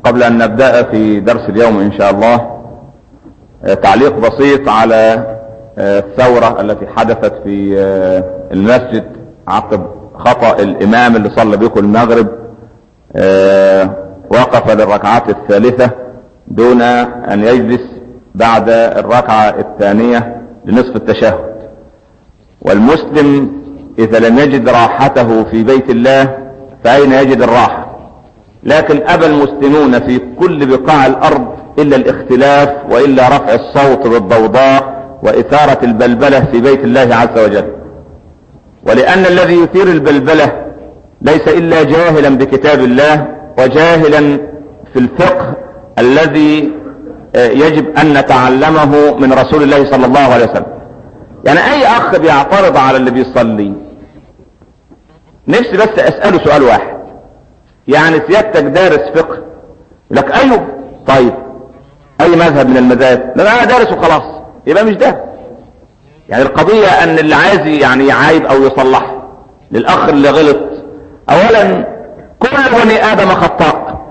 قبل ان نبدأ في درس اليوم ان شاء الله تعليق بسيط على الثورة التي حدثت في المسجد عقب خطأ الامام اللي صلى بكم المغرب وقف للركعات الثالثة دون ان يجلس بعد الركعة الثانية لنصف التشهد والمسلم اذا لم يجد راحته في بيت الله فاين يجد الراحة لكن ابى المسلمون في كل بقاع الارض الا الاختلاف والا رفع الصوت بالضوضاء واثارة البلبلة في بيت الله عز وجل ولان الذي يثير البلبلة ليس الا جاهلا بكتاب الله وجاهلا في الفقه الذي يجب ان نتعلمه من رسول الله صلى الله عليه وسلم يعني اي اخ بيعترض على اللي بيصلي نفسي بس اسأله سؤال واحد يعني سيادتك دارس فقه لك ايوه طيب اي مذهب من المذاهب لا انا دارس وخلاص يبقى مش ده يعني القضية ان اللي عايز يعني يعايب او يصلح للاخ اللي غلط اولا كل بني ادم خطاء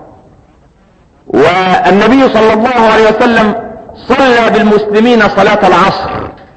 والنبي صلى الله عليه وسلم صلى بالمسلمين صلاة العصر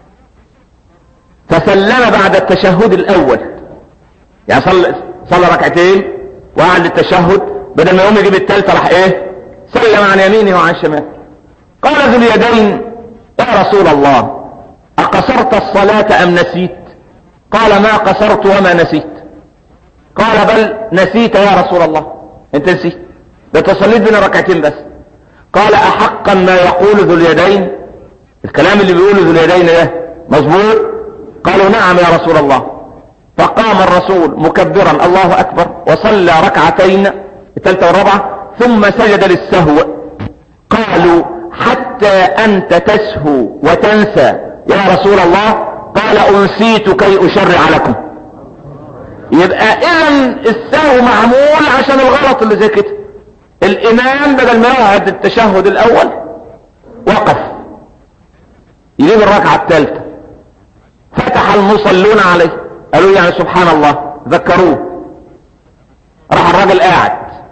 فسلم بعد التشهد الاول يعني صلى صلى ركعتين وقعد للتشهد بدل ما يقوم يجيب الثالثه راح ايه سلم عن يمينه وعن شماله قال ذو اليدين يا رسول الله اقصرت الصلاة ام نسيت قال ما قصرت وما نسيت قال بل نسيت يا رسول الله انت نسيت ده تصليت بين ركعتين بس قال احقا ما يقول ذو اليدين الكلام اللي بيقوله ذو اليدين ده مظبوط قالوا نعم يا رسول الله فقام الرسول مكبرا الله اكبر وصلى ركعتين الثالثة والرابعة ثم سجد للسهو قالوا حتى انت تسهو وتنسى يا رسول الله قال انسيت كي اشرع لكم يبقى اذا السهو معمول عشان الغلط اللي زي كده الامام بدل ما يقعد التشهد الاول وقف يجيب الركعة الثالثة فتح المصلون عليه قالوا يعني سبحان الله ذكروه راح الراجل قاعد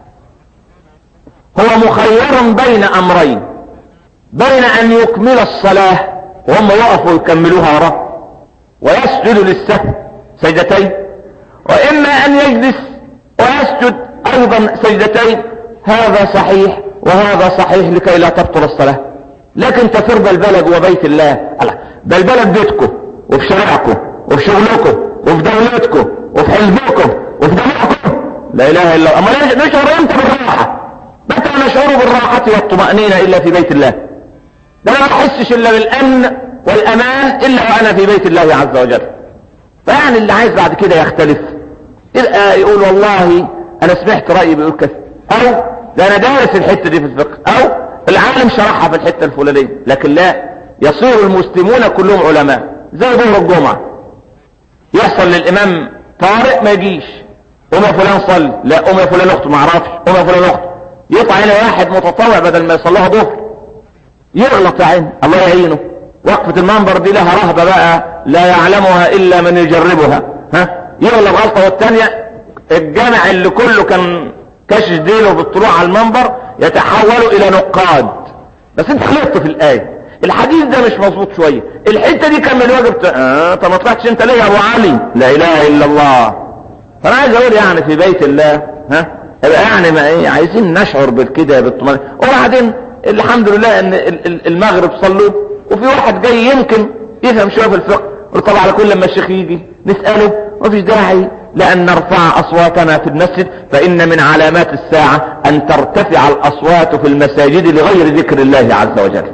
هو مخير بين امرين بين ان يكمل الصلاة وهم يقفوا يكملوها وراه ويسجد للسهو سجدتين واما ان يجلس ويسجد ايضا سجدتين هذا صحيح وهذا صحيح لكي لا تبطل الصلاة لكن تفر بلبلة جوا بيت الله بلبلة بيتكم وفي شارعكم وفي شغلكم وفي دولتكم وفي حزبكم وفي دماغكم لا اله الا الله اما نشعر امتى بالراحة متى نشعر بالراحة والطمأنينة الا في بيت الله ده انا ما احسش الا بالامن والامان الا وانا في بيت الله عز وجل فيعني اللي عايز بعد كده يختلف يبقى يقول والله انا سمعت رأيي بيقول كذا او ده انا دارس الحتة دي في الفقه او العالم شرحها في الحتة الفلانية لكن لا يصير المسلمون كلهم علماء زي ظهر الجمعة يحصل للامام طارئ ما يجيش قوم يا فلان صلي لا قوم يا فلان اخته ما اعرفش قوم يا فلان اخته يطلع هنا واحد متطوع بدل ما يصليها ظهر يغلط يا عين الله يعينه وقفة المنبر دي لها رهبة بقى لا يعلمها الا من يجربها ها يغلط غلطة والتانية الجامع اللي كله كان كشش ديله بالطلوع على المنبر يتحول الى نقاد بس انت غلطت في الايه الحديث ده مش مظبوط شوية الحتة دي كان من الواجب ت... اه طب ما طلعتش انت ليه يا ابو علي لا اله الا الله فانا عايز اقول يعني في بيت الله ها يبقى يعني ما ايه عايزين نشعر بالكده بالطمأنينة وبعدين الحمد لله ان المغرب صلوا وفي واحد جاي يمكن يفهم شوية في الفقه طبعا على كل لما الشيخ يجي نسأله مفيش داعي لأن نرفع أصواتنا في المسجد فإن من علامات الساعة أن ترتفع الأصوات في المساجد لغير ذكر الله عز وجل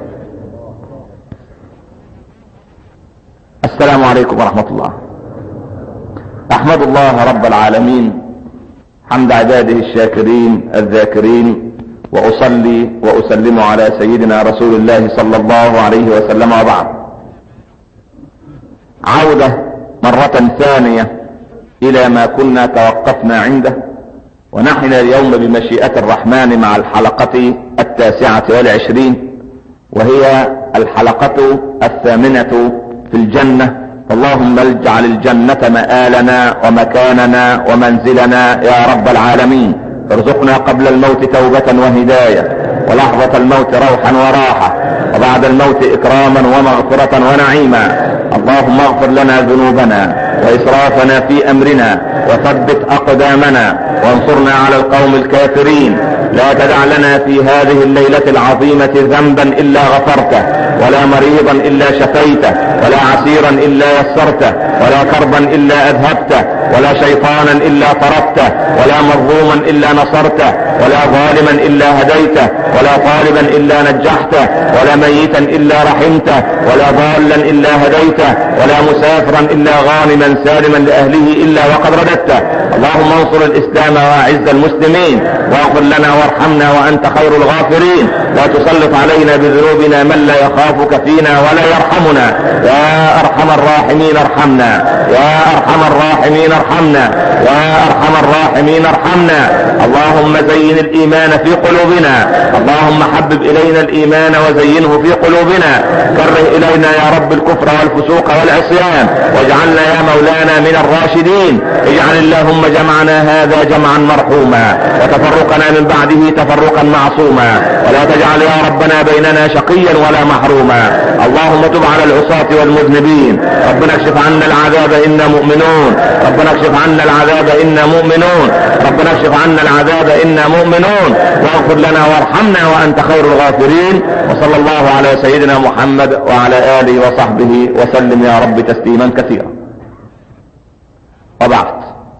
السلام عليكم ورحمة الله أحمد الله رب العالمين حمد عباده الشاكرين الذاكرين وأصلي وأسلم على سيدنا رسول الله صلى الله عليه وسلم وبعد عودة مرة ثانية إلى ما كنا توقفنا عنده ونحن اليوم بمشيئة الرحمن مع الحلقة التاسعة والعشرين وهي الحلقة الثامنة في الجنة اللهم اجعل الجنة مآلنا ومكاننا ومنزلنا يا رب العالمين ارزقنا قبل الموت توبة وهداية ولحظة الموت روحا وراحة وبعد الموت اكراما ومغفرة ونعيما اللهم اغفر لنا ذنوبنا واسرافنا في امرنا وثبت اقدامنا وانصرنا على القوم الكافرين لا تدع لنا في هذه الليلة العظيمة ذنبا الا غفرته ولا مريضا الا شفيته ولا عسيرا الا يسرته ولا كربا الا اذهبته ولا شيطانا الا طردته ولا مظلوما الا نصرته ولا ظالما الا هديته ولا طالبا الا نجحته ولا ميتا الا رحمته ولا ضالا الا هديته ولا مسافرا الا غانما سالما لاهله الا وقد رددته اللهم انصر الاسلام واعز المسلمين واغفر لنا وارحمنا وانت خير الغافرين لا تسلط علينا بذنوبنا من لا يخافك فينا ولا يرحمنا يا ارحم الراحمين ارحمنا يا ارحم الراحمين ارحمنا يا ارحم الراحمين ارحمنا اللهم زين الايمان في قلوبنا اللهم حبب الينا الايمان وزينه في قلوبنا كره الينا يا رب الكفر والفسوق والعصيان واجعلنا يا مولانا من الراشدين اجعل اللهم جمعنا هذا جمعا مرحوما وتفرقنا من بعده تفرقا معصوما ولا تجعل يا ربنا بيننا شقيا ولا محروما اللهم تب على العصاة والمذنبين ربنا اكشف عنا العذاب انا مؤمنون ربنا اكشف عنا العذاب انا مؤمنون ربنا اكشف عنا العذاب انا مؤمنون واغفر لنا وارحمنا وانت خير الغافرين وصلى الله على سيدنا محمد وعلى اله وصحبه وسلم يا رب تسليما كثيرا وبعد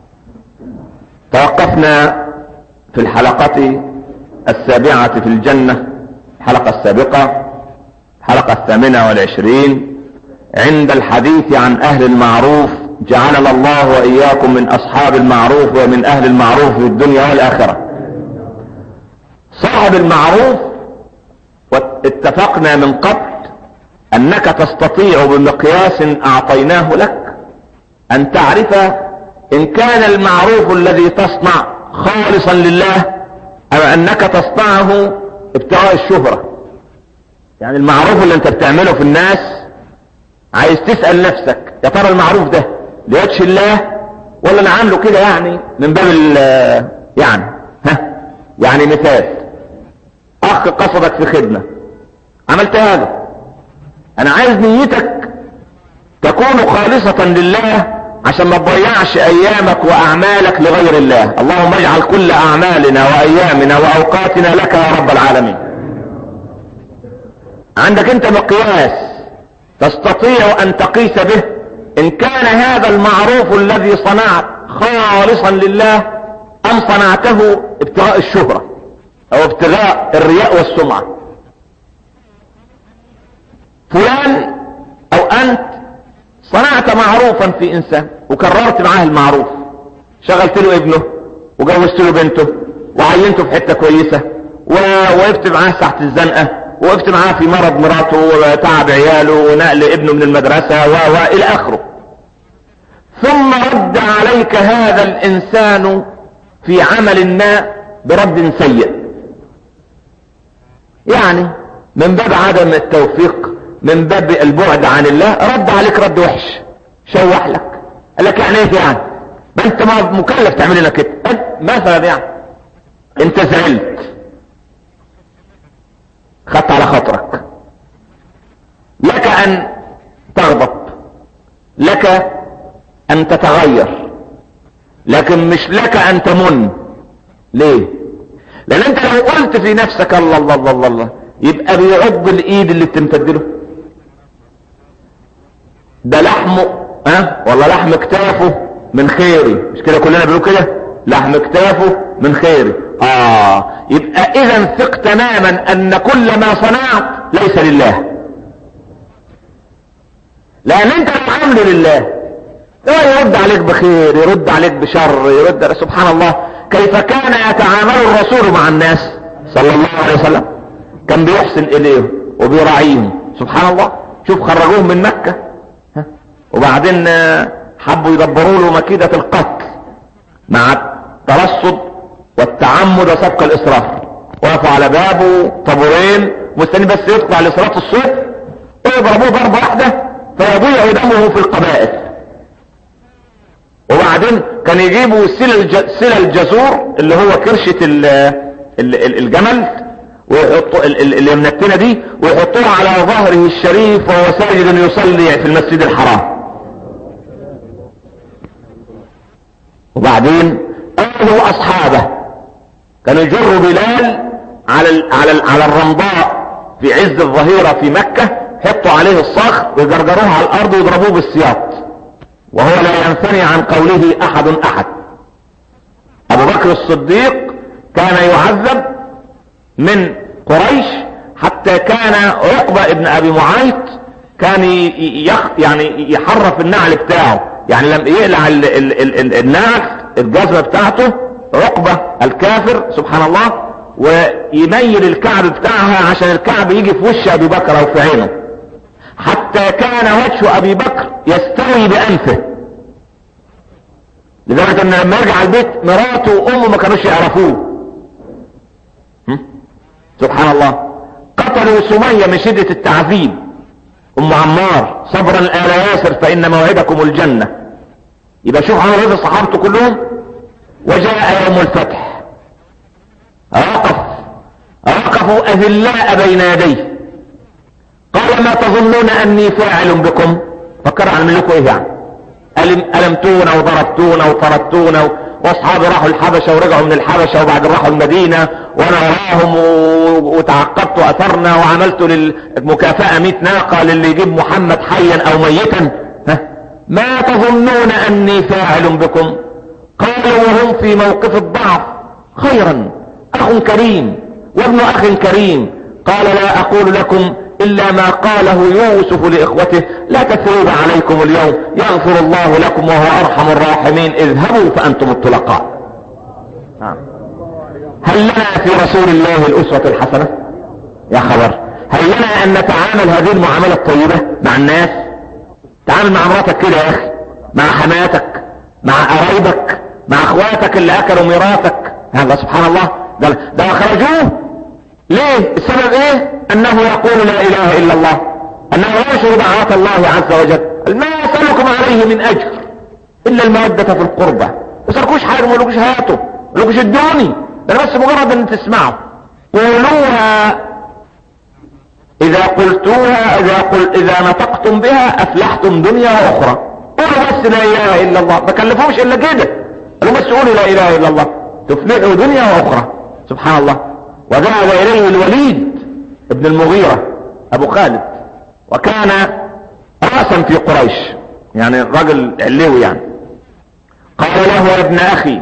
توقفنا في الحلقة السابعة في الجنة الحلقة السابقة الحلقة الثامنة والعشرين عند الحديث عن اهل المعروف جعلنا الله واياكم من اصحاب المعروف ومن اهل المعروف في الدنيا والاخرة صاحب المعروف واتفقنا من قبل انك تستطيع بمقياس اعطيناه لك ان تعرف ان كان المعروف الذي تصنع خالصا لله ام انك تصنعه ابتغاء الشهرة يعني المعروف اللي انت بتعمله في الناس عايز تسأل نفسك يا ترى المعروف ده لوجه الله ولا انا عامله كده يعني من باب يعني ها يعني مثال اخ قصدك في خدمة عملت هذا انا عايز نيتك تكون خالصة لله عشان ما تضيعش ايامك واعمالك لغير الله اللهم اجعل كل اعمالنا وايامنا واوقاتنا لك يا رب العالمين عندك انت مقياس تستطيع ان تقيس به ان كان هذا المعروف الذي صنعت خالصا لله ام صنعته ابتغاء الشهرة او ابتغاء الرياء والسمعة فلان او انت صنعت معروفا في انسان وكررت معاه المعروف شغلت له ابنه وجوزت له بنته وعينته في حته كويسه ووقفت معاه ساعه الزنقه وقفت معاه في مرض مراته وتعب عياله ونقل ابنه من المدرسه و والى اخره ثم رد عليك هذا الانسان في عمل ما برد سيء يعني من باب عدم التوفيق من باب البعد عن الله رد عليك رد وحش شوح لك قال لك يعني ايه يعني ما انت ما مكلف تعمل لنا كده مثلا يعني انت زعلت خدت على خاطرك لك ان تغضب لك ان تتغير لكن مش لك ان تمن ليه لان انت لو قلت في نفسك الله الله الله الله, الله يبقى بيعض الايد اللي بتمتد له ده لحمه ها والله لحم كتافه من خيري مش كده كلنا بنقول كده لحم كتافه من خيري اه يبقى اذا ثق تماما ان كل ما صنعت ليس لله لان انت عامله لله هو يرد عليك بخير يرد عليك بشر يرد سبحان الله كيف كان يتعامل الرسول مع الناس صلى الله عليه وسلم كان بيحسن اليهم وبيراعيهم سبحان الله شوف خرجوهم من مكة وبعدين حبوا يدبروا له مكيدة القتل مع الترصد والتعمد وسبق الاصرار وقفوا على بابه طابورين مستني بس يطلع لصلاة الصبح ويضربوه ضربة واحدة فيضيع دمه في القبائل وبعدين كان يجيبوا سل الجزور اللي هو كرشة الجمل ويحطوا اللي من التنة دي ويحطوها على ظهره الشريف وهو ساجد يصلي في المسجد الحرام وبعدين اهله اصحابه كانوا يجروا بلال على ال على ال على الرمضاء في عز الظهيرة في مكة حطوا عليه الصخر ويجرجروه على الارض ويضربوه بالسياط وهو لا ينثني عن قوله احد احد ابو بكر الصديق كان يعذب من قريش حتى كان عقبة ابن ابي معيط كان يخ يعني يحرف النعل بتاعه يعني لما يقلع النعل الجزمة بتاعته عقبة الكافر سبحان الله ويميل الكعب بتاعها عشان الكعب يجي في وش ابي بكر او في عينه حتى كان وجه ابي بكر يستوي بانفه لدرجة ان لما يرجع البيت مراته وامه ما كانوش يعرفوه سبحان الله قتلوا سمية من شدة التعذيب ام عمار صبرا آل ياسر فان موعدكم الجنة يبقى شوف عمل ايه صحابته كلهم وجاء يوم الفتح وقف وقفوا اذلاء بين يديه قال ما تظنون اني فاعل بكم فكر عن لكم ايه يعني ألم ألمتونا وضربتونا وطردتونا واصحابي راحوا الحبشة ورجعوا من الحبشة وبعد راحوا المدينة وانا وراهم وتعقبت اثرنا وعملت للمكافأة 100 ناقة للي يجيب محمد حيا او ميتا ها ما تظنون اني فاعل بكم قالوا وهم في موقف الضعف خيرا اخ كريم وابن اخ كريم قال لا اقول لكم الا ما قاله يوسف لاخوته لا تثريب عليكم اليوم يغفر الله لكم وهو ارحم الراحمين اذهبوا فانتم الطلقاء هل لنا في رسول الله الاسوة الحسنة يا خبر هل لنا ان نتعامل هذه المعاملة الطيبة مع الناس تعامل مع مراتك كده يا اخي مع حماتك مع قرايبك مع اخواتك اللي اكلوا ميراثك هذا سبحان الله ده, ده خرجوه ليه السبب ايه انه يقول لا اله الا الله انه ينشر دعوات الله عز وجل ما يسألكم عليه من اجر الا المودة في القربة ما يسألكوش حاجة ما يقولكوش هاتوا ما يقولكوش ادوني انا بس مجرد ان تسمعوا قولوها اذا قلتوها اذا قل اذا نطقتم بها افلحتم دنيا واخرى قولوا بس لا اله الا الله ما كلفوش الا كده قالوا بس قولوا لا اله الا الله تفلحوا دنيا واخرى سبحان الله وذهب اليه الوليد ابن المغيرة ابو خالد وكان رأسا في قريش يعني رجل علوي يعني قال له يا ابن اخي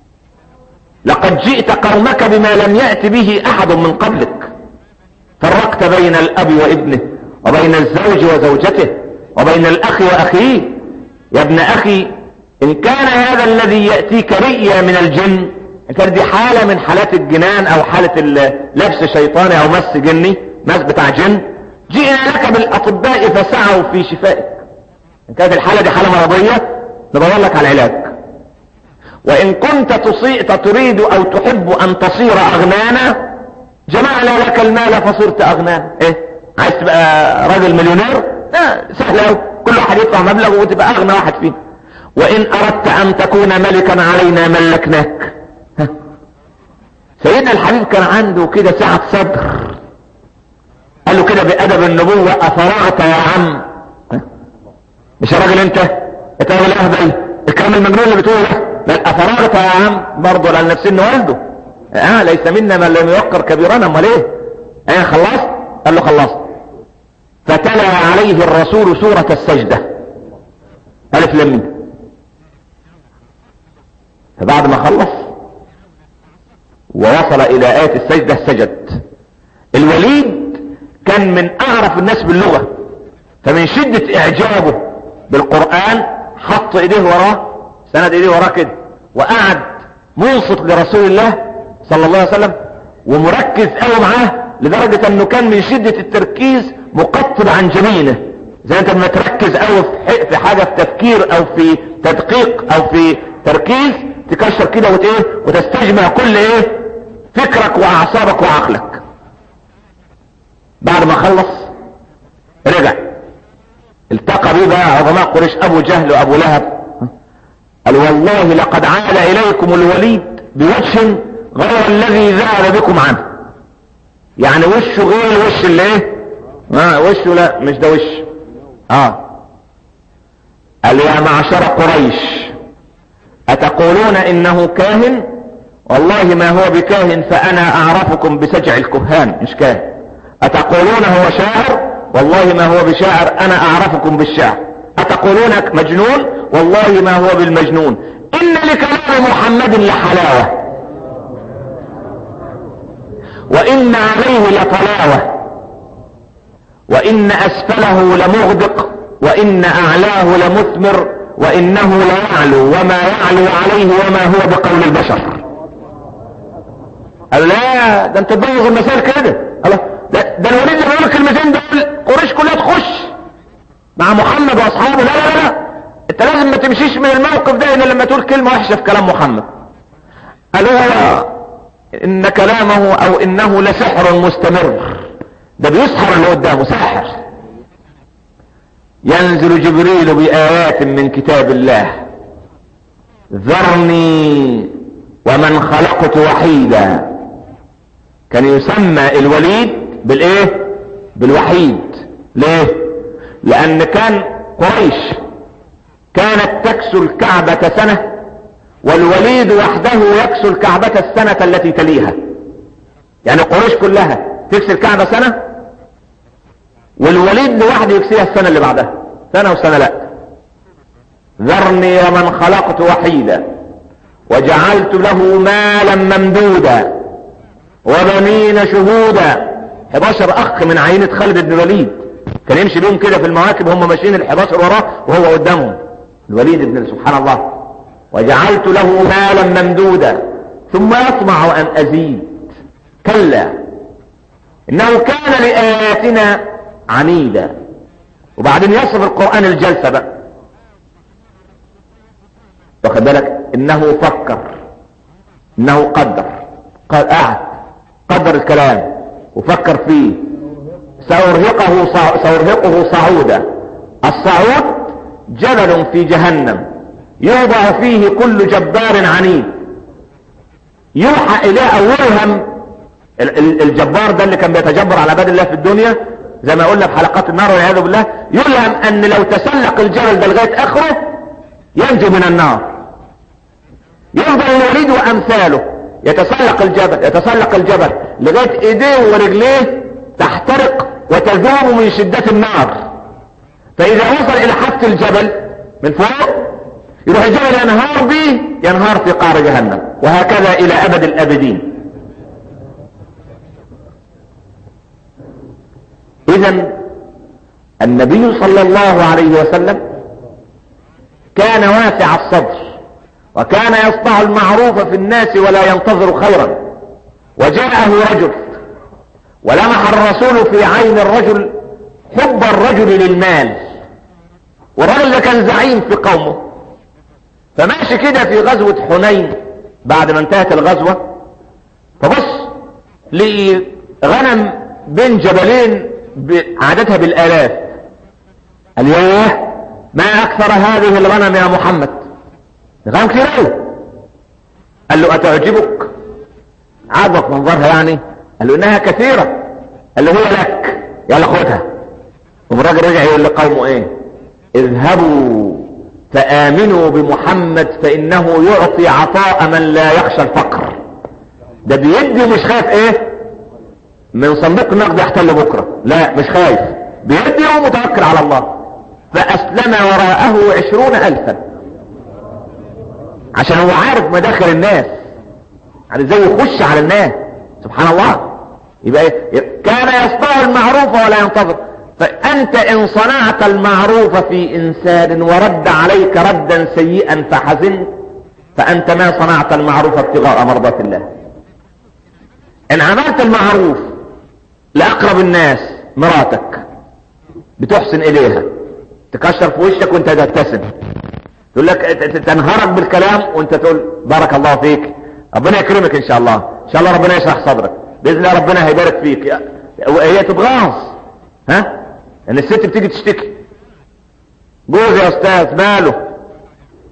لقد جئت قومك بما لم يأت به احد من قبلك فرقت بين الاب وابنه وبين الزوج وزوجته وبين الاخ واخيه يا ابن اخي ان كان هذا الذي يأتيك رئيا من الجن كانت دي حالة من حالات الجنان او حالة لبس شيطاني او مس جني مس بتاع جن جئنا لك بالاطباء فسعوا في شفائك ان كانت الحالة دي حالة مرضية ندور لك على العلاج وان كنت تريد او تحب ان تصير اغنانا جمعنا لك المال فصرت اغنانا ايه عايز تبقى راجل مليونير اه سهل قوي كل واحد يدفع مبلغ وتبقى اغنى واحد فيه وان اردت ان تكون ملكا علينا ملكناك سيدنا الحبيب كان عنده كده سعة صدر قال له كده بأدب النبوة أفرغت يا عم مش يا راجل انت انت راجل اهبل الكلام المجنون اللي بتقوله ده بل أفرغت يا عم برضه لأن نفسي انه والده اه ليس منا من لم يوقر كبيرنا امال ايه اه خلصت قال له خلصت فتلا عليه الرسول سورة السجدة ألف لم فبعد ما خلص ووصل الى آية السجدة سجد الوليد كان من اعرف الناس باللغة فمن شدة اعجابه بالقرآن حط ايديه وراه سند ايديه وراه كده وقعد منصت لرسول الله صلى الله عليه وسلم ومركز قوي معاه لدرجة انه كان من شدة التركيز مقطب عن جمينه زي انت لما تركز قوي في حاجة في تفكير او في تدقيق او في تركيز تكشر كده وت ايه وتستجمع كل ايه فكرك واعصابك وعقلك بعد ما خلص رجع التقى بيه بقى عظماء قريش ابو جهل وابو لهب قال والله لقد عاد اليكم الوليد بوجه غير الذي ذهب بكم عنه يعني وشه غير الوش اللي ايه ما وشه لا مش ده وش اه قال يا معشر قريش اتقولون انه كاهن والله ما هو بكاهن فانا اعرفكم بسجع الكهان مش كاهن اتقولون هو شاعر والله ما هو بشاعر انا اعرفكم بالشعر اتقولون مجنون والله ما هو بالمجنون ان لكلام محمد لحلاوة وان عليه لطلاوة وان اسفله لمغدق وان اعلاه لمثمر وانه ليعلو وما يعلو عليه وما هو بقول البشر قال لا ده انت تبوظ المسائل كده الله ده, ده الوليد اللي بيقول الكلمتين دول قريش كلها تخش مع محمد واصحابه لا لا لا انت لازم ما تمشيش من الموقف ده الا لما تقول كلمه وحشه في كلام محمد قالوا ان كلامه او انه لسحر مستمر ده بيسحر اللي قدامه ساحر ينزل جبريل بآيات من كتاب الله ذرني ومن خلقت وحيدا كان يسمى الوليد بالايه بالوحيد ليه لان كان قريش كانت تكسو الكعبة سنة والوليد وحده يكسو الكعبة السنة التي تليها يعني قريش كلها تكسي الكعبة سنة والوليد لوحده يكسيها السنة اللي بعدها سنة وسنة لا ذرني ومن خلقت وحيدا وجعلت له مالا ممدودا وبنين شهودا 11 اخ من عينة خالد بن الوليد كان يمشي بيهم كده في المواكب هم ماشيين ال 11 وراه وهو قدامهم الوليد بن سبحان الله وجعلت له مالا ممدودا ثم يطمع ان ازيد كلا انه كان لاياتنا عنيدا وبعدين يصف القرآن الجلسة بقى واخد بالك انه فكر انه قدر قال قعد قدر الكلام وفكر فيه سأرهقه صع... سأرهقه صعودا الصعود جبل في جهنم يوضع فيه كل جبار عنيد يوحى اليه او يوهم الجبار ده اللي كان بيتجبر على عباد الله في الدنيا زي ما قلنا في حلقات النار والعياذ بالله يلهم ان لو تسلق الجبل ده لغايه اخره ينجو من النار يفضل الوليد وامثاله يتسلق الجبل يتسلق الجبل لغايه ايديه ورجليه تحترق وتذوب من شده النار فاذا وصل الى حافه الجبل من فوق يروح الجبل ينهار به ينهار في قعر جهنم وهكذا الى ابد الابدين اذا النبي صلى الله عليه وسلم كان واسع الصدر وكان يصنع المعروف في الناس ولا ينتظر خيرا وجاءه رجل ولمح الرسول في عين الرجل حب الرجل للمال والرجل ده كان زعيم في قومه فماشي كده في غزوة حنين بعد ما انتهت الغزوة فبص لقي غنم بين جبلين عادتها بالالاف قال ياه ما اكثر هذه الغنم يا محمد غنم كتير قوي قال له اتعجبك عجبك منظرها يعني قال له انها كثيرة قال له هي لك يلا خدها والراجل رجع يقول لقومه ايه اذهبوا فامنوا بمحمد فانه يعطي عطاء من لا يخشى الفقر ده بيدي ومش خايف ايه من صندوق النقد يحتل بكرة لا مش خايف بيدي ومتوكل على الله فاسلم وراءه عشرون الفا عشان هو عارف مداخل الناس يعني ازاي يخش على الناس سبحان الله يبقى إيه؟ كان يصنع المعروف ولا ينتظر فانت ان صنعت المعروف في انسان ورد عليك ردا سيئا فحزنت فانت ما صنعت المعروف ابتغاء مرضات الله ان عملت المعروف لاقرب الناس مراتك بتحسن اليها تكشر في وشك وانت تبتسم تقول لك تنهرك بالكلام وانت تقول بارك الله فيك ربنا يكرمك ان شاء الله ان شاء الله ربنا يشرح صدرك باذن الله ربنا هيبارك فيك هي تتغاظ ها ان الست بتيجي تشتكي جوز يا استاذ ماله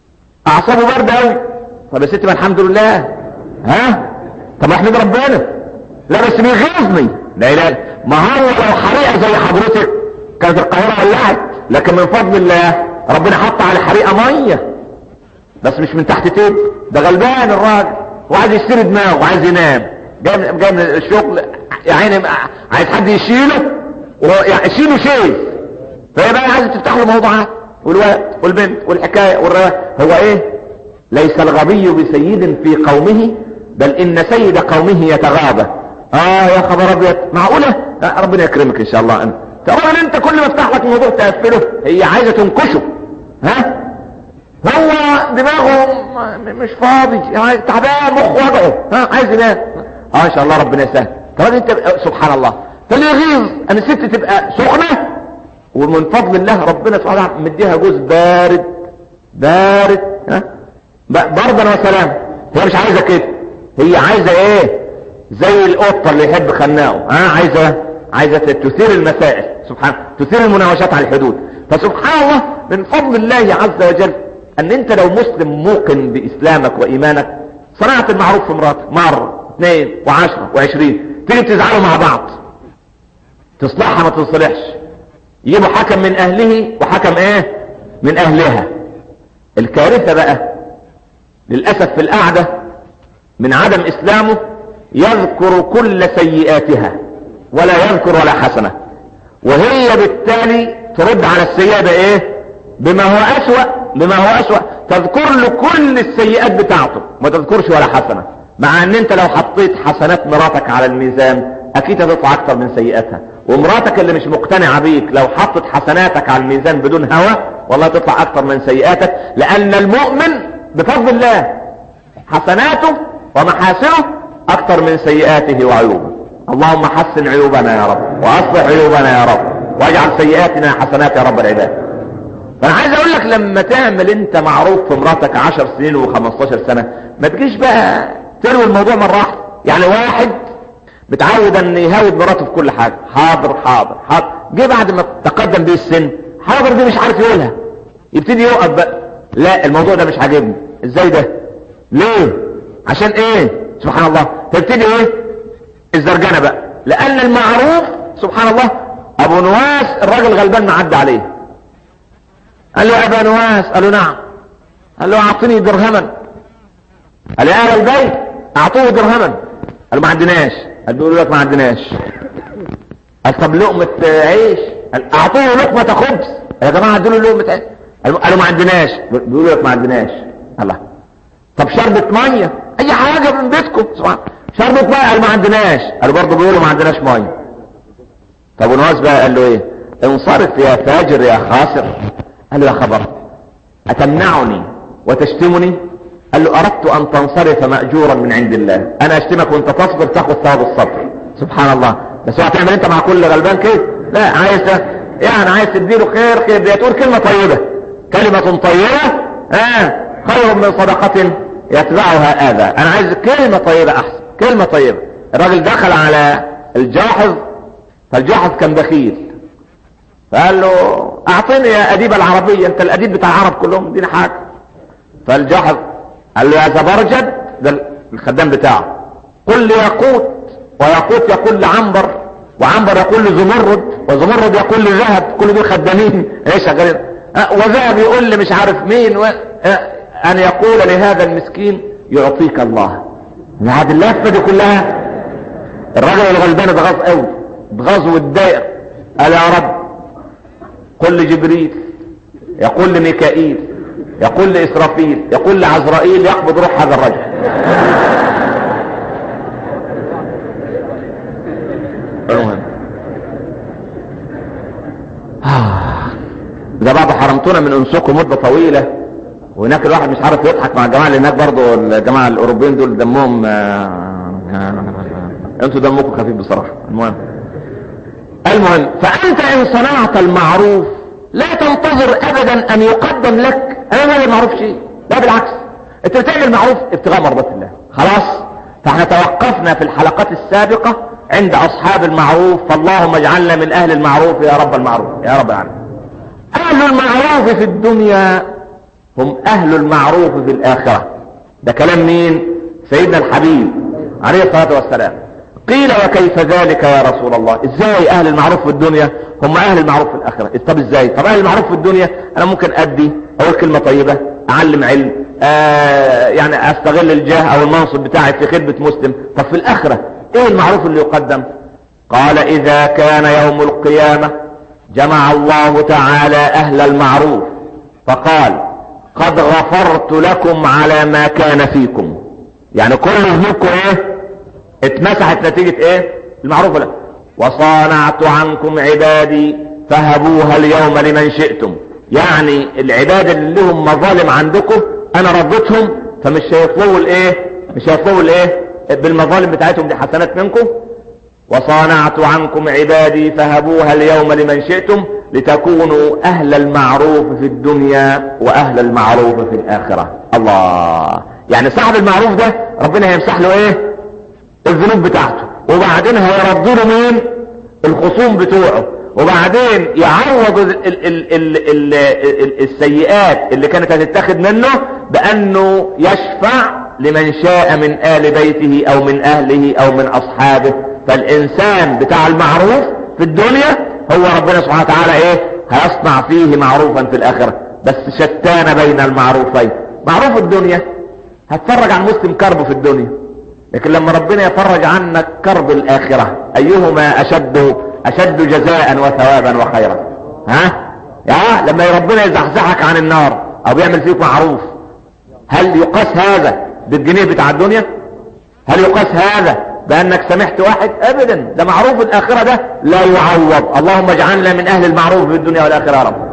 اعصابه برد قوي طب يا ستي ما الحمد لله ها طب احمد ربنا لا بس بيغيظني لا اله ما هو لو حريقه زي حضرتك كانت القاهره ولعت لكن من فضل الله ربنا حط على الحريقه ميه بس مش من تحت تيب ده غلبان الراجل وعايز يشتري دماغه وعايز ينام جاي من جاي من الشغل يا عيني عايز حد يشيله يعني يشيله شيء فهي بقى عايز تفتح له موضوعات والواد والبنت والحكايه والروايه هو ايه ليس الغبي بسيد في قومه بل ان سيد قومه يتغاضى اه يا خبر ابيض معقوله آه ربنا يكرمك ان شاء الله انت طبعا انت كل ما افتح لك موضوع تقفله هي عايزه تنكشه ها هو دماغه مش فاضي يعني تعبان مخه وجعه ها عايز ينام اه ان شاء الله ربنا يسهل طب انت سبحان الله فاللي يغيظ ان الست تبقى سخنه ومن فضل الله ربنا سبحانه وتعالى مديها جوز بارد بارد ها بردا وسلام هي مش عايزه كده هي عايزه ايه زي القطه اللي يحب خناقه ها عايزه عايزه تثير المسائل سبحان تثير المناوشات على الحدود فسبحان الله من فضل الله عز وجل ان انت لو مسلم موقن باسلامك وايمانك صنعت المعروف في مراتك مرة اثنين وعشرة وعشرين تيجي تزعلوا مع بعض تصلحها ما تصلحش يجيبوا حكم من اهله وحكم ايه من اهلها الكارثة بقى للأسف في القعدة من عدم اسلامه يذكر كل سيئاتها ولا يذكر ولا حسنة وهي بالتالي ترد على السيئة بايه بما هو اسوأ بما هو اسوأ تذكر له كل السيئات بتاعته ما تذكرش ولا حسنة مع ان انت لو حطيت حسنات مراتك على الميزان اكيد هتطلع اكتر من سيئاتها ومراتك اللي مش مقتنعة بيك لو حطت حسناتك على الميزان بدون هوى والله تطلع اكتر من سيئاتك لان المؤمن بفضل الله حسناته ومحاسنه اكتر من سيئاته وعيوبه اللهم حسن عيوبنا يا رب واصلح عيوبنا يا رب واجعل سيئاتنا حسنات يا رب العباد فانا عايز اقول لك لما تعمل انت معروف في مراتك عشر سنين و15 سنة ما تجيش بقى تروي الموضوع مرة واحدة يعني واحد متعود ان يهاود مراته في كل حاجة حاضر حاضر حاضر جه بعد ما تقدم بيه السن حاضر دي مش عارف يقولها يبتدي يوقف بقى لا الموضوع ده مش عاجبني ازاي ده ليه عشان ايه سبحان الله تبتدي ايه الزرجنة بقى لان المعروف سبحان الله ابو نواس الراجل غلبان معدي عليه قال له يا ابا نواس قال له نعم قال له اعطني درهما قال يا اهل البيت اعطوه درهما قال ما عندناش قال بيقولوا لك ما عندناش قال طب لقمة عيش قال اعطوه لقمة خبز يا جماعة ادوا له لقمة عيش قالوا ما عندناش بيقولوا لك ما عندناش الله طب شربة مية اي حاجة من بيتكم سبحان شربة مية قال ما عندناش قالوا برضه بيقولوا ما عندناش مية طب ونواس بقى قال له ايه انصرف يا فاجر يا خاسر قال له يا خبر اتمنعني وتشتمني قال له اردت ان تنصرف مأجورا من عند الله انا اشتمك وانت تصبر تاخذ ثواب الصبر سبحان الله بس هو هتعمل انت مع كل غلبان كده لا عايز يعني عايز تديله خير خير دي تقول كلمة طيبة كلمة طيبة آه خير من صدقة يتبعها اذى انا عايز كلمة طيبة احسن كلمة طيبة الراجل دخل على الجاحظ فالجاحظ كان بخيل فقال له اعطيني يا اديب العربية انت الاديب بتاع العرب كلهم اديني حاجة فالجاحظ قال له يا زبرجد ده الخدام بتاعه قل لي ياقوت وياقوت يقول لعنبر وعنبر يقول لزمرد وزمرد يقول لذهب كل دول خدامين ايش شغالين أه وذهب يقول لي مش عارف مين و... أه ان يقول لهذا المسكين يعطيك الله هذه اللفه دي كلها الراجل الغلبان اتغاظ قوي اتغاظ واتضايق قال يا رب قل لجبريل يقول لميكائيل يقول لإسرافيل يقول لعزرائيل يقبض روح هذا الرجل المهم إذا بعد حرمتونا من أنسكم مدة طويلة وهناك الواحد مش عارف يضحك مع الجماعة اللي هناك برضه الجماعة الأوروبيين دول دمهم انتوا دمكم خفيف بصراحة المهم المهم فأنت إن صنعت المعروف لا تنتظر أبدا أن يقدم لك أنا ما المعروف شيء لا بالعكس أنت بتعمل معروف ابتغاء مرضات الله خلاص فاحنا توقفنا في الحلقات السابقة عند أصحاب المعروف فاللهم اجعلنا من أهل المعروف يا رب المعروف يا رب العالمين أهل المعروف في الدنيا هم اهل المعروف في الاخرة ده كلام مين سيدنا الحبيب عليه الصلاة والسلام قيل وكيف ذلك يا رسول الله ازاي اهل المعروف في الدنيا هم اهل المعروف في الاخرة طب ازاي طب اهل المعروف في الدنيا انا ممكن ادي اقول كلمة طيبة اعلم علم آه يعني استغل الجاه او المنصب بتاعي في خدمة مسلم طب في الاخرة ايه المعروف اللي يقدم قال اذا كان يوم القيامة جمع الله تعالى اهل المعروف فقال قد غفرت لكم على ما كان فيكم يعني كل ذنوبكم ايه اتمسحت نتيجة ايه المعروف له وصانعت عنكم عبادي فهبوها اليوم لمن شئتم يعني العباد اللي لهم مظالم عندكم انا رضيتهم فمش هيطلبوا الايه مش هيطلبوا الايه بالمظالم بتاعتهم دي حسنات منكم وصانعت عنكم عبادي فهبوها اليوم لمن شئتم لتكونوا اهل المعروف في الدنيا واهل المعروف في الاخرة الله يعني صاحب المعروف ده ربنا هيمسح له ايه الذنوب بتاعته وبعدين هيرد له مين الخصوم بتوعه وبعدين يعوض ال ال ال ال ال ال السيئات اللي كانت هتتاخد منه بانه يشفع لمن شاء من آل بيته او من اهله او من اصحابه فالانسان بتاع المعروف في الدنيا هو ربنا سبحانه وتعالى ايه هيصنع فيه معروفا في الاخرة بس شتان بين المعروفين معروف الدنيا هتفرج عن مسلم كربه في الدنيا لكن لما ربنا يفرج عنك كرب الاخرة ايهما اشد اشد جزاء وثوابا وخيرا ها يا لما ربنا يزحزحك عن النار او بيعمل فيك معروف هل يقاس هذا بالجنيه بتاع الدنيا هل يقاس هذا بانك سمحت واحد ابدا ده معروف الاخرة ده لا يعوض اللهم اجعلنا من اهل المعروف في الدنيا والاخرة يا رب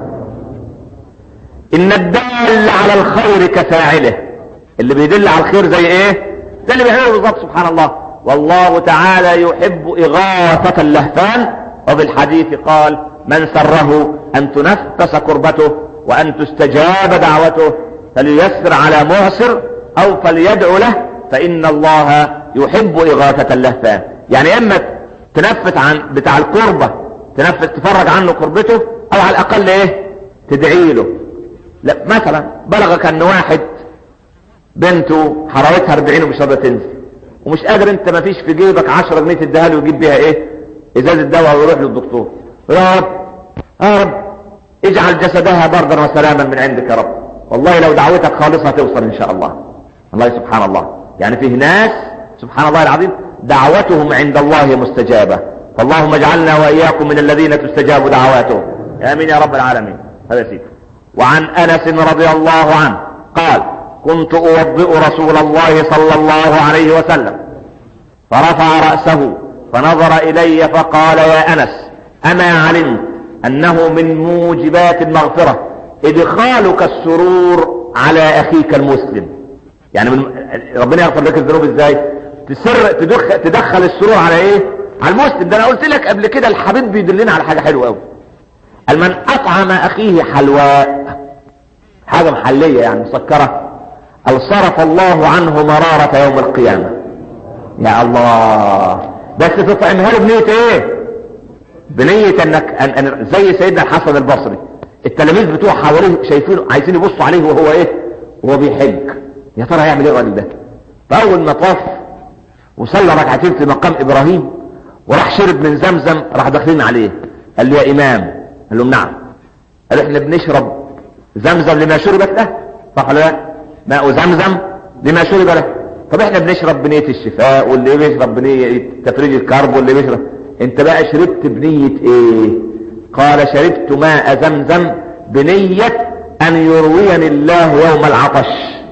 ان الدال على الخير كفاعله اللي بيدل على الخير زي ايه ده اللي بيعمله بالظبط سبحان الله والله تعالى يحب إغاثة اللهفان وبالحديث قال من سره أن تنفس كربته وأن تستجاب دعوته فليسر على معسر أو فليدعو له فإن الله يحب إغاثة اللهفان يعني إما تنفس عن بتاع الكربة تنفس تفرج عنه كربته أو على الأقل إيه تدعي له لا مثلا بلغك أن واحد بنته حرارتها 40 ومش راضيه تنزل ومش قادر انت ما فيش في جيبك 10 جنيه تديها له ويجيب بيها ايه ازازه دواء ويروح للدكتور يا رب يا رب اجعل جسدها بردا وسلاما من عندك يا رب والله لو دعوتك خالصة توصل ان شاء الله الله سبحان الله يعني فيه ناس سبحان الله العظيم دعوتهم عند الله مستجابة فاللهم اجعلنا واياكم من الذين تستجاب دعواتهم امين يا رب العالمين هذا سيدي وعن انس رضي الله عنه قال كنت اوضئ رسول الله صلى الله عليه وسلم فرفع رأسه فنظر الي فقال يا انس اما علمت انه من موجبات المغفرة ادخالك السرور على اخيك المسلم يعني من ربنا يغفر لك الذنوب ازاي تسر تدخل, تدخل السرور على ايه على المسلم ده انا قلت لك قبل كده الحبيب بيدلنا على حاجة حلوة قوي قال من اطعم اخيه حلواء حاجة محلية يعني مسكرة او صرف الله عنه مرارة يوم القيامة يا الله بس تطعمها له بنية ايه بنية انك أن أن زي سيدنا الحسن البصري التلاميذ بتوع حواليه شايفينه عايزين يبصوا عليه وهو ايه وهو بيحج يا ترى هيعمل ايه الراجل ده فاول ما طاف وصلى ركعتين في مقام ابراهيم وراح شرب من زمزم راح داخلين عليه قال له يا امام قال لهم نعم قال احنا بنشرب زمزم لما شربت له صح ولا لا ماء زمزم لما شرب له طب احنا بنشرب بنية الشفاء واللي بيشرب بنية تفريج الكرب واللي بيشرب انت بقى شربت بنية ايه قال شربت ماء زمزم بنية ان يرويني الله يوم العطش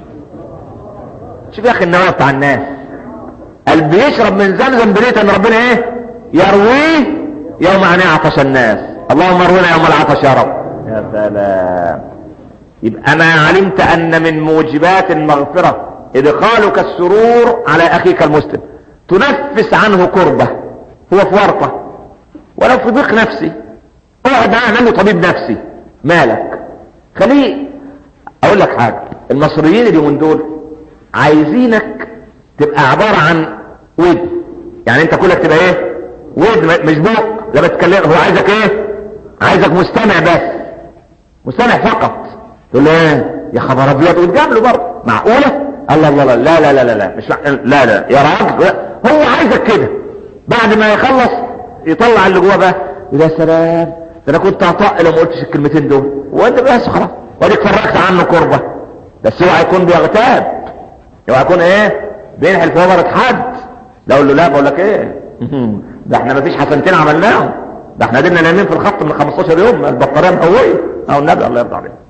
شوف يا اخي النواة بتاع الناس قال بيشرب من زمزم بنية ان ربنا ايه يرويه يوم ان يعطش الناس اللهم اروينا يوم العطش يا رب يا سلام يبقى ما علمت ان من موجبات المغفرة ادخالك السرور على اخيك المسلم تنفس عنه كربة هو في ورطة ولو في ضيق نفسي اقعد معاه اعمل له طبيب نفسي مالك خليه اقول لك حاجة المصريين اليومين دول عايزينك تبقى عبارة عن ود يعني انت كلك تبقى ايه ود مش بوق لما تتكلم هو عايزك ايه عايزك مستمع بس مستمع فقط تقول له ايه يا خبر ابيض وتقابله برضه معقوله الله الله لا لا لا لا لا مش مع... لا لا يا راجل لا. هو عايزك كده بعد ما يخلص يطلع اللي جوه بقى يا سلام ده انا كنت هطق لو ما قلتش الكلمتين دول وانت بس خلاص واديك فرجت عنه كربه بس اوعى يكون بيغتاب اوعى يكون ايه بينحل في وبرة حد لو اقول له لا بقول لك ايه ده احنا ما فيش حسنتين عملناهم ده احنا قدرنا نايمين في الخط من 15 يوم البطاريه مقويه او النبي الله يرضى عليه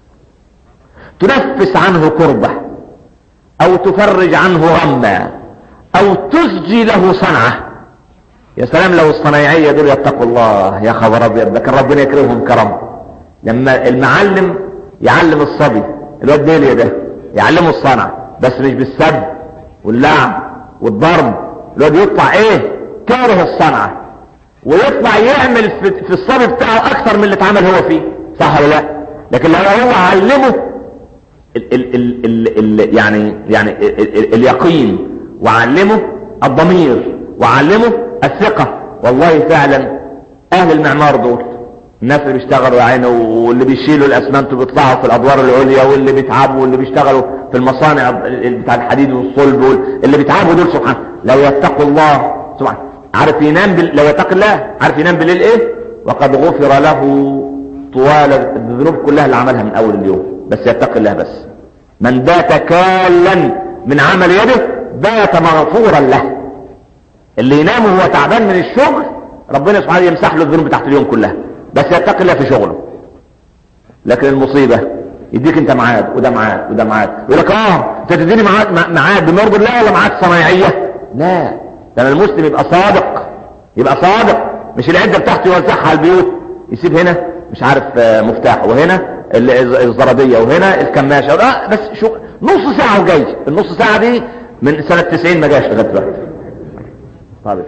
تنفس عنه كربه او تفرج عنه غما او تسجي له صنعه يا سلام لو الصنايعيه دول يتقوا الله يا خبر ابيض ده كان ربنا يكرمهم كرم لما المعلم يعلم الصبي الواد ديليا ده يعلمه الصنعه بس مش بالسب واللعب والضرب الواد يطلع ايه كاره الصنعه ويطلع يعمل في, في الصبي بتاعه اكثر من اللي اتعمل هو فيه صح ولا لا لكن لو هو علمه ال ال ال ال ال يعني يعني ال ال اليقين وعلمه الضمير وعلمه الثقة والله فعلا اهل المعمار دول الناس اللي بيشتغلوا يا عيني واللي بيشيلوا الاسمنت وبيطلعوا في الادوار العليا واللي بيتعبوا واللي بيشتغلوا في المصانع بتاع الحديد والصلب اللي بيتعبوا دول سبحان لو يتقوا الله سبحان عارف ينام بال... لو يتقي الله عارف ينام بالليل ايه وقد غفر له طوال الذنوب كلها اللي عملها من اول اليوم بس يتقي الله بس من بات كالا من عمل يده بات مغفورا له اللي ينام وهو تعبان من الشغل ربنا سبحانه يمسح له الذنوب بتاعت اليوم كلها بس يتقي الله في شغله لكن المصيبة يديك انت معاد وده معاد وده معاد يقول لك اه انت تديني معاد معاد بمرض الله ولا معاد صنايعية لا لما المسلم يبقى صادق يبقى صادق مش العدة بتاعته يوزعها على البيوت يسيب هنا مش عارف مفتاح وهنا الزرادية وهنا الكماشة لا بس شو نص ساعة وجاي النص ساعة دي من سنة 90 ما جاش لغاية دلوقتي طيب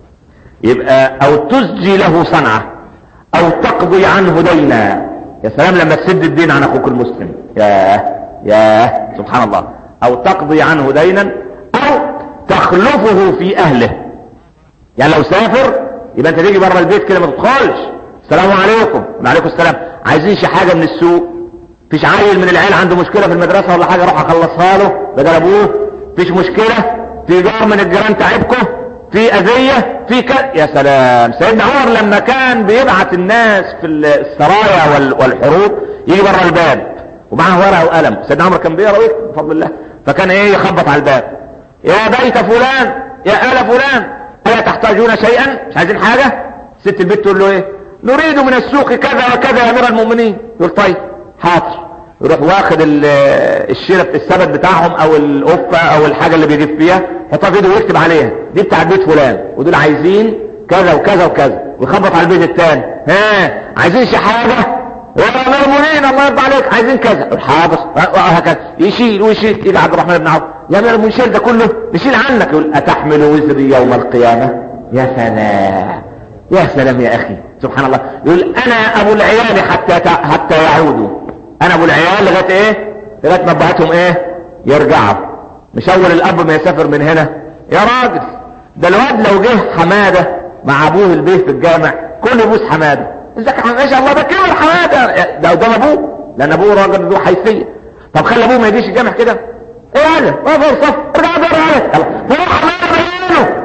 يبقى او تسجي له صنعة او تقضي عنه دينا يا سلام لما تسد الدين عن اخوك المسلم يا يا سبحان الله او تقضي عنه دينا او تخلفه في اهله يعني لو سافر يبقى انت تيجي بره البيت كده ما تدخلش السلام عليكم وعليكم السلام عايزين شي حاجه من السوق فيش عيل من العيال عنده مشكله في المدرسه ولا حاجه اروح اخلصها له بدل ابوه فيش مشكله في جار من الجيران تعبكم في اذيه في ك... يا سلام سيدنا عمر لما كان بيبعت الناس في السرايا وال... والحروب يجي بره الباب ومعاه ورقه وقلم سيدنا عمر كان بيقرا ويكتب بفضل الله فكان ايه يخبط على الباب يا بيت فلان يا ال فلان الا تحتاجون شيئا مش عايزين حاجه ست البيت تقول له ايه نريد من السوق كذا وكذا يا امير المؤمنين يقول طيب حاضر يروح واخد الشيره السبت بتاعهم او القفه او الحاجه اللي بيجيب فيها يحطها في ايده ويكتب عليها دي بتاع بيت فلان ودول عايزين كذا وكذا وكذا ويخبط على البيت الثاني ها عايزين شي حاجه يا امير المؤمنين الله يرضى عليك عايزين كذا حاضر وهكذا يشيل ويشيل يجي عبد الرحمن بن عوف يا امير المؤمنين شيل ده كله نشيل عنك يقول اتحمل وزري يوم القيامه يا سلام يا سلام يا اخي سبحان الله يقول انا ابو العيال حتى حتى يعودوا انا ابو العيال لغايه ايه لغايه ما ابهاتهم ايه يرجعوا مش اول الاب ما يسافر من هنا يا راجل ده الواد لو جه حماده مع ابوه البيت في الجامع كل يبوس حماده ازيك ما شاء الله ده كبر حماده ده قدام ابوه لان ابوه راجل ذو حيثيه طب خلي ابوه ما يجيش الجامع كده ايه هذا ما فرصه ارجع ارجع عليك روح حماده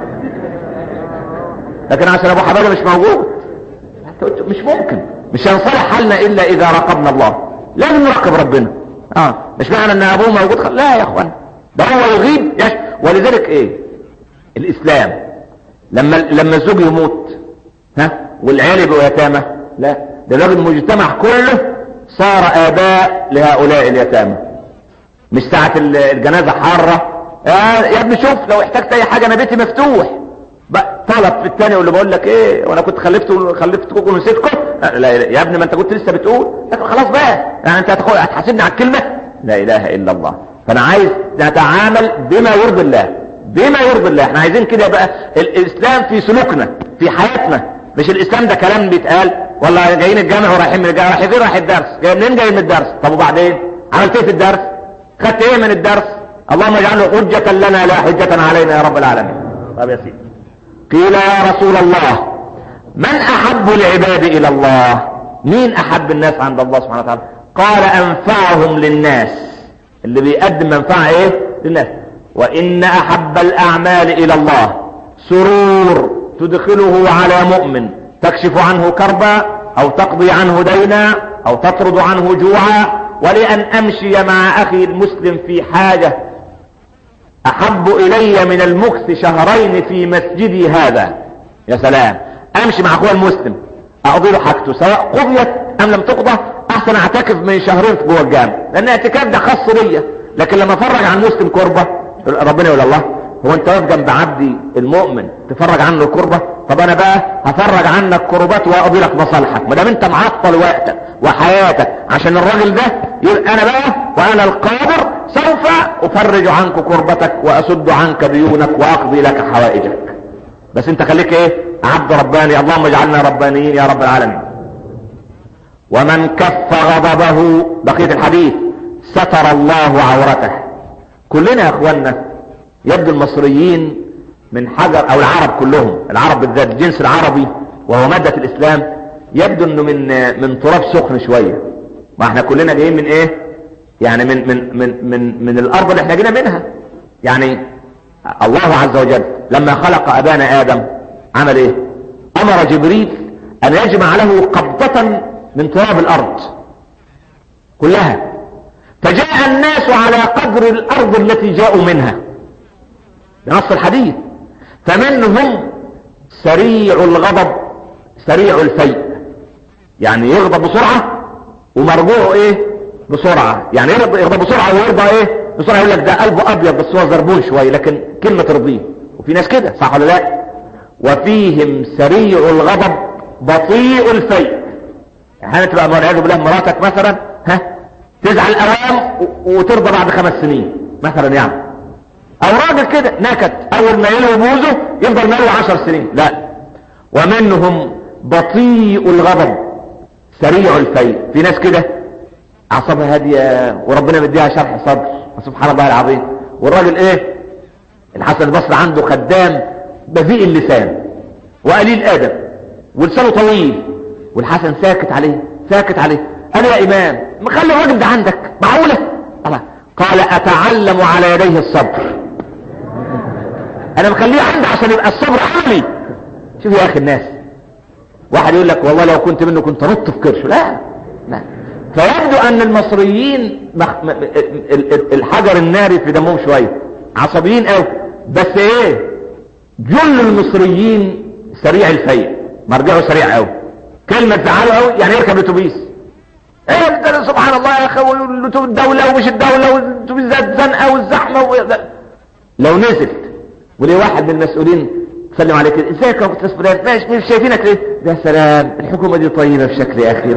لكن عشان ابو حماده مش موجود مش ممكن مش هينصلح حالنا الا اذا راقبنا الله لازم نراقب ربنا اه مش معنى ان ابوه موجود خل... لا يا اخوان ده هو يغيب يش... ولذلك ايه الاسلام لما لما الزوج يموت ها والعيال يبقوا يتامى لا ده لازم المجتمع كله صار اباء لهؤلاء اليتامى مش ساعة الجنازة حارة آه يا ابني شوف لو احتجت اي حاجة انا بيتي مفتوح طلب في الثاني واللي بقول لك ايه وانا كنت خلفت خلفتكم ونسيتكم لا, لا يا ابني ما انت كنت لسه بتقول لكن خلاص بقى يعني انت هتحاسبني على الكلمه لا اله الا الله فانا عايز نتعامل بما يرضي الله بما يرضي الله احنا عايزين كده بقى الاسلام في سلوكنا في حياتنا مش الاسلام ده كلام بيتقال والله جايين الجامع ورايحين من الجامع رايحين فين رايح الدرس جاي منين جاي من الدرس طب وبعدين عملت ايه في الدرس خدت ايه من الدرس اللهم اجعله حجة لنا لا حجة علينا يا رب العالمين طب يا سيدي قيل يا رسول الله من احب العباد الى الله مين احب الناس عند الله سبحانه وتعالى قال انفعهم للناس اللي بيقدم منفعة ايه للناس وان احب الاعمال الى الله سرور تدخله على مؤمن تكشف عنه كربا او تقضي عنه دينا او تطرد عنه جوعا ولان امشي مع اخي المسلم في حاجة احب الي من المكث شهرين في مسجدي هذا يا سلام امشي مع اخويا المسلم اقضي له حاجته سواء قضيت ام لم تقضى احسن اعتكف من شهرين جوه الجامع لان الاعتكاف ده خاص بيا لكن لما افرج عن مسلم كربة ربنا يقول الله هو انت واقف جنب عبدي المؤمن تفرج عنه الكربة طب انا بقى هفرج عنك كربات واقضي لك مصالحك ما دام انت معطل وقتك وحياتك عشان الراجل ده يقول انا بقى وانا القادر سوف افرج عنك كربتك واسد عنك ديونك واقضي لك حوائجك بس انت خليك ايه عبد رباني اللهم اجعلنا ربانيين يا رب العالمين ومن كف غضبه بقية الحديث ستر الله عورته كلنا يا اخوانا يبدو المصريين من حجر او العرب كلهم العرب بالذات الجنس العربي وهو مادة الاسلام يبدو انه من من تراب سخن شوية ما احنا كلنا جايين من ايه يعني من من من من, من الارض اللي احنا جينا منها يعني الله عز وجل لما خلق ابانا ادم عمل ايه امر جبريل ان يجمع له قبضة من تراب الارض كلها فجاء الناس على قدر الارض التي جاءوا منها بنص الحديث فمنهم سريع الغضب سريع الفيء يعني يغضب بسرعة ومرجوعه ايه بسرعة يعني يغضب بسرعة ويرضى ايه بسرعة يقول لك ده قلبه ابيض بس هو زربون شوية لكن كلمة ترضيه وفي ناس كده صح ولا لا وفيهم سريع الغضب بطيء الفيء يعني تبقى والعياذ بالله مراتك مثلا ها تزعل اوام وترضى بعد خمس سنين مثلا يعني او راجل كده نكت اول ما يلوي بوزه يفضل مالي عشر سنين لا ومنهم بطيء الغضب سريع الفيء في ناس كده اعصابها هاديه وربنا مديها شرح صدر سبحان الله العظيم والراجل ايه الحسن البصري عنده خدام بذيء اللسان وقليل ادب ولسانه طويل والحسن ساكت عليه ساكت عليه انا يا امام مخلي الراجل ده عندك معقوله الله قال اتعلم على يديه الصبر انا مخليه عندي عشان يبقى الصبر عالي شوف يا اخي الناس واحد يقول لك والله لو كنت منه كنت رط في كرشه لا لا فيبدو ان المصريين مخ... الحجر الناري في دمهم شويه عصبيين قوي بس ايه جل المصريين سريع الفيء مرجعه سريع قوي كلمه تزعله قوي يعني يركب الاتوبيس ايه ده سبحان الله يا اخي الدوله ومش الدوله والاتوبيس ذات زنقه والزحمه و... لو نزل وليه واحد من المسؤولين سلم عليك ازيك يا استاذ فلان ماشي مش شايفينك ليه يا سلام الحكومه دي طيبه بشكل يا اخي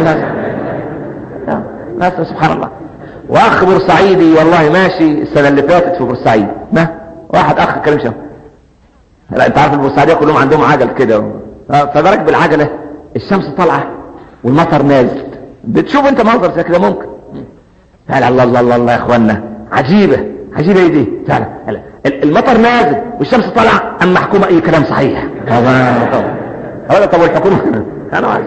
الله سبحان الله واخ بورسعيدي والله ماشي السنه اللي فاتت في بورسعيد ما واحد اخ كلام شاف لا انت عارف البورسعيديه كلهم عندهم عجل كده فبرك بالعجله الشمس طالعه والمطر نازل بتشوف انت منظر زي كده ممكن فعلا الله الله الله الله يا اخوانا عجيبه عجيبه ايه دي فعلا المطر نازل والشمس طالعه اما حكومه اي كلام صحيح هذا طب والحكومه انا عايز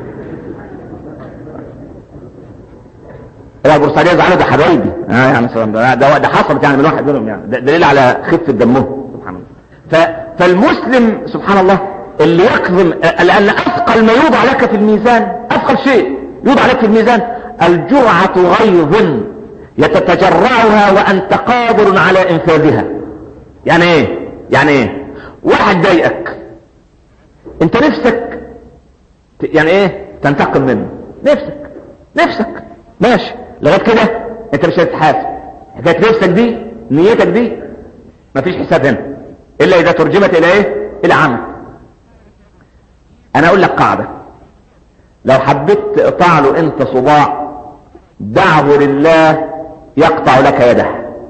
لا البورسعيديه زعلوا ده حبايبي اه يعني ده ده, ده حصلت يعني من واحد منهم يعني ده دليل على خفه دمهم سبحان الله ف فالمسلم سبحان الله اللي يكظم لان اثقل ما يوضع لك في الميزان اثقل شيء يوضع لك في الميزان الجرعه غيظ يتتجرعها وانت قادر على انفاذها يعني ايه يعني ايه واحد ضايقك انت نفسك يعني ايه تنتقم منه نفسك نفسك ماشي لغايه كده انت مش هتتحاسب حكايه نفسك دي نيتك دي مفيش حساب هنا الا اذا ترجمت الى ايه الى عمل انا اقول لك قاعده لو حبيت تقطع له انت صباع دعه لله يقطع لك يده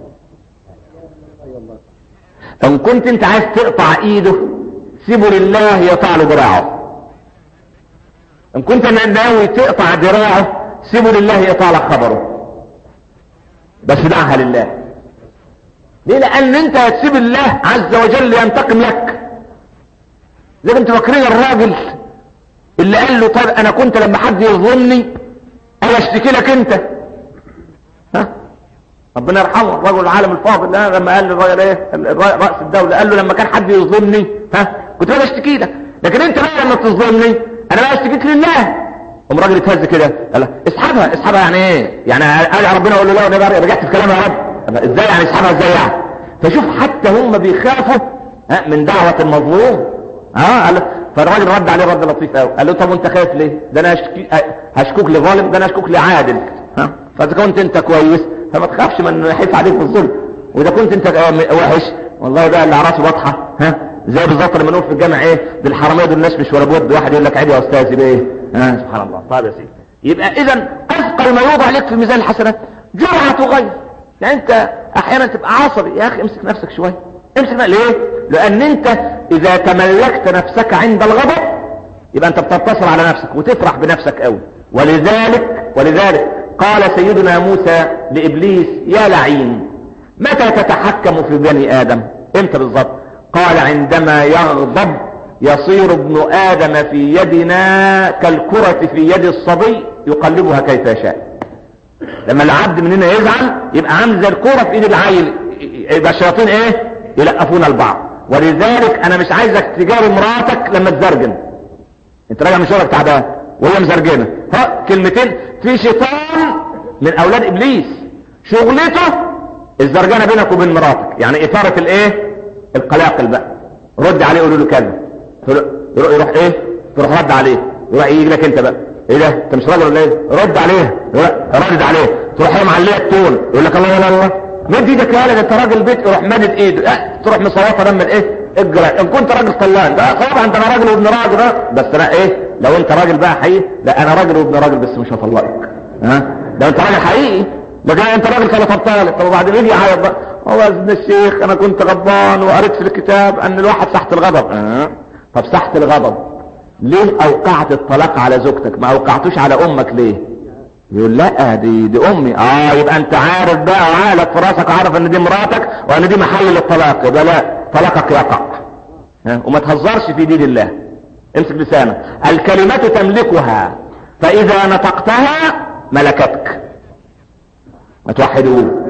ان كنت انت عايز تقطع ايده سيبه لله يقطع له ذراعه ان كنت ناوي تقطع ذراعه سيبه لله يقطع لك خبره بس دعها لله ليه لان انت هتسيب الله عز وجل ينتقم لك زي ما انت فاكرين الراجل اللي قال له طيب انا كنت لما حد يظلمني انا اشتكي لك انت ها ربنا يرحمه الرجل العالم الفاضل ده لما قال للراجل ايه رأس الدولة قال له لما كان حد يظلمني ها كنت انا اشتكي لك لكن انت بقى لما تظلمني انا بقى اشتكيك لله قام راجل اتهز كده قال اسحبها اسحبها يعني ايه يعني ارجع ربنا اقول له لا انا رجعت في كلامي يا رب ازاي يعني اسحبها ازاي يعني فشوف حتى هم بيخافوا ها من دعوة المظلوم ها قال فالراجل رد عليه رد لطيف قوي قال له طب وانت خايف ليه ده انا هشكي هشكوك لظالم ده انا هشكوك لعادل ها فاذا كنت انت كويس فما تخافش من يحيف عليك بالظلم واذا كنت انت وحش والله بقى اللي راسه واضحه ها زي بالظبط لما نقول في الجامع ايه دي الحراميه دول الناس مش ولا بود واحد يقول لك عادي يا استاذ يبقى ايه ها سبحان الله طيب يا سيدي يبقى اذا اثقل ما يوضع لك في ميزان الحسنات جرعه غير يعني انت احيانا تبقى عصبي يا اخي امسك نفسك شويه امسك نفسك ليه لان انت اذا تملكت نفسك عند الغضب يبقى انت بتتصل على نفسك وتفرح بنفسك قوي ولذلك ولذلك قال سيدنا موسى لابليس يا لعين متى تتحكم في بني ادم امتى بالظبط قال عندما يغضب يصير ابن ادم في يدنا كالكرة في يد الصبي يقلبها كيف يشاء لما العبد مننا يزعل يبقى عامل زي الكرة في ايد العيل يبقى الشياطين ايه يلقفون البعض ولذلك انا مش عايزك تجاري مراتك لما تزرجن انت راجع من شغلك تعبان وهي مزرجنه ها كلمتين في شيطان من اولاد ابليس شغلته الزرجنه بينك وبين مراتك يعني اثاره الايه القلاقل بقى رد عليه قول له كذا يروح, يروح ايه تروح رد عليه يروح يجي لك انت بقى ايه ده انت مش راجل ولا ايه رد عليه رد عليه تروح هي معليه التون يقول لك الله الله الله مد ايدك يا انت راجل بيت يروح مادد ايده اه تروح مصوته لما ايه اجرى ان كنت راجل طلان ده خلاص انت انا راجل وابن راجل بس انا ايه لو انت راجل بقى حقيقي لا انا راجل وابن راجل بس مش هطلقك ها لو انت راجل حقيقي لكن انت راجل ثلاث طالب طب وبعدين يجي يعيط بقى هو يا ابن الشيخ انا كنت غضبان وقريت في الكتاب ان الواحد تحت الغضب اه. طب تحت الغضب ليه اوقعت الطلاق على زوجتك ما اوقعتوش على امك ليه يقول لا دي دي امي اه يبقى انت عارف بقى عقلك في راسك عارف ان دي مراتك وان دي محل للطلاق يبقى لا طلاقك يقع ها وما تهزرش في دين الله امسك لسانك الكلمة تملكها فاذا نطقتها ملكتك ما توحدوه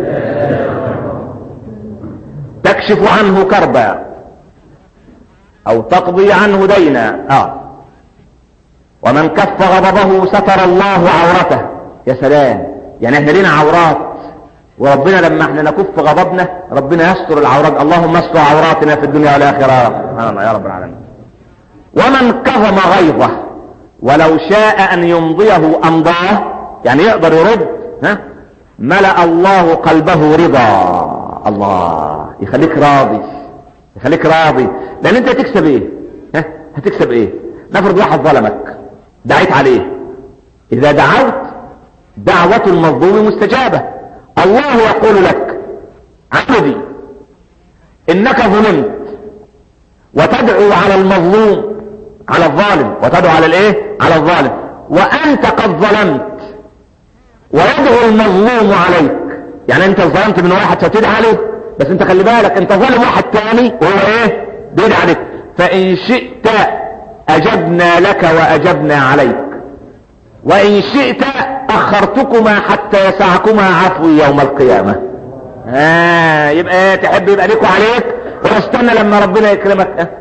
تكشف عنه كربا او تقضي عنه دينا اه ومن كف غضبه ستر الله عورته يا سلام يعني احنا لينا عورات وربنا لما احنا نكف غضبنا ربنا يستر العورات اللهم استر عوراتنا في الدنيا والاخره سبحان الله يا رب العالمين ومن كظم غيظه ولو شاء ان يمضيه امضاه يعني يقدر يرد ها ملأ الله قلبه رضا الله يخليك راضي يخليك راضي لان انت هتكسب ايه ها هتكسب ايه نفرض واحد ظلمك دعيت عليه اذا دعوت دعوة المظلوم مستجابة الله يقول لك عبدي انك ظلمت وتدعو على المظلوم على الظالم وتدعو على الايه على الظالم وانت قد ظلمت ويدعو المظلوم عليك يعني انت ظلمت من واحد فتدعي عليه بس انت خلي بالك انت ظالم واحد تاني وهو ايه بيدعي عليك فان شئت اجبنا لك واجبنا عليك وان شئت اخرتكما حتى يسعكما عفوي يوم القيامة آه يبقى ايه تحب يبقى ليك وعليك واستنى لما ربنا يكرمك